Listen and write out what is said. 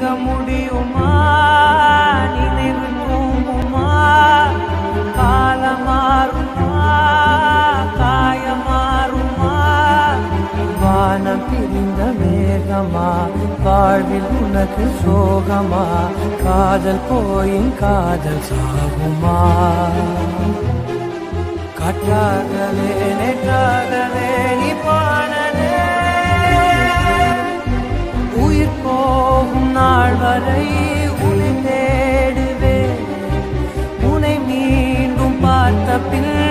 நீங்க முடியுமா நினைவு தூங்குமா காலம் மாறுமா காயம் மாறுமா வானம் பிரிந்த மேகமா வாழ்வில் உனக்கு சோகமா காதல் போயின் காதல் சாகுமா காற்றாகவே நேற்றாகவே நீ பாடலே உயிர் போகும் நாள் வரை உன்னை தேடுவேன் உன்னை மீண்டும் பார்த்த பின்